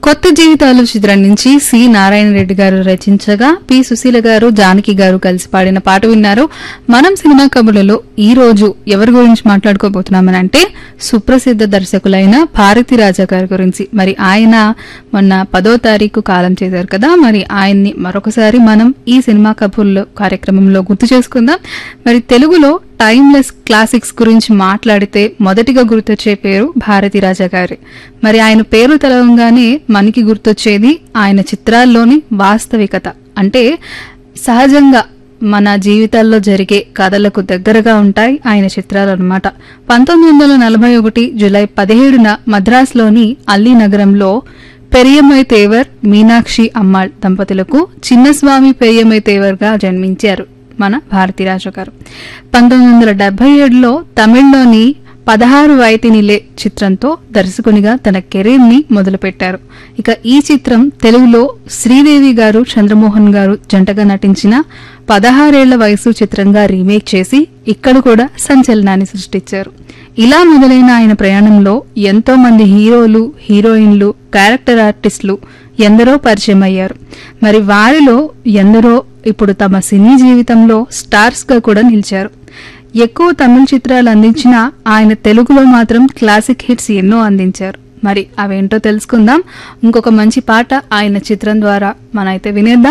కొత్త జీవితాలు చిత్రం నుంచి సి నారాయణ రెడ్డి గారు రచించగా పి సుశీల గారు జానకి గారు కలిసి పాడిన పాట విన్నారు మనం సినిమా కబుర్లలో ఈ రోజు ఎవరి గురించి మాట్లాడుకోబోతున్నామని అంటే సుప్రసిద్ధ దర్శకులైన భారతి రాజా గారి గురించి మరి ఆయన మొన్న పదో తారీఖు కాలం చేశారు కదా మరి ఆయన్ని మరొకసారి మనం ఈ సినిమా కబుర్లో కార్యక్రమంలో గుర్తు చేసుకుందాం మరి తెలుగులో టైమ్లెస్ క్లాసిక్స్ గురించి మాట్లాడితే మొదటిగా గుర్తొచ్చే పేరు భారతి రాజా గారి మరి ఆయన పేరు తెలవంగానే మనకి గుర్తొచ్చేది ఆయన చిత్రాల్లోని వాస్తవికత అంటే సహజంగా మన జీవితాల్లో జరిగే కథలకు దగ్గరగా ఉంటాయి ఆయన చిత్రాలు అనమాట పంతొమ్మిది వందల నలభై ఒకటి జులై పదిహేడున మద్రాసులోని అల్లీ నగరంలో పెరియమై తేవర్ మీనాక్షి అమ్మాళ్ దంపతులకు చిన్నస్వామి పెరియమై తేవర్గా జన్మించారు మన భారతీరాజు గారు పంతొమ్మిది వందల డెబ్బై ఏడులో తమిళ్లోని పదహారు వైతినిలే చిత్రంతో దర్శకునిగా తన కెరీర్ ని మొదలుపెట్టారు ఇక ఈ చిత్రం తెలుగులో శ్రీదేవి గారు చంద్రమోహన్ గారు జంటగా నటించిన పదహారేళ్ల వయసు చిత్రంగా రీమేక్ చేసి ఇక్కడ కూడా సంచలనాన్ని సృష్టించారు ఇలా మొదలైన ఆయన ప్రయాణంలో ఎంతో మంది హీరోలు హీరోయిన్లు క్యారెక్టర్ ఆర్టిస్టులు ఎందరో పరిచయం అయ్యారు మరి వారిలో ఎందరో ఇప్పుడు తమ సినీ జీవితంలో స్టార్స్ గా కూడా నిలిచారు ఎక్కువ తమిళ చిత్రాలు అందించిన ఆయన తెలుగులో మాత్రం క్లాసిక్ హిట్స్ ఎన్నో అందించారు మరి అవేంటో తెలుసుకుందాం ఇంకొక మంచి పాట ఆయన చిత్రం ద్వారా మనైతే వినేద్దాం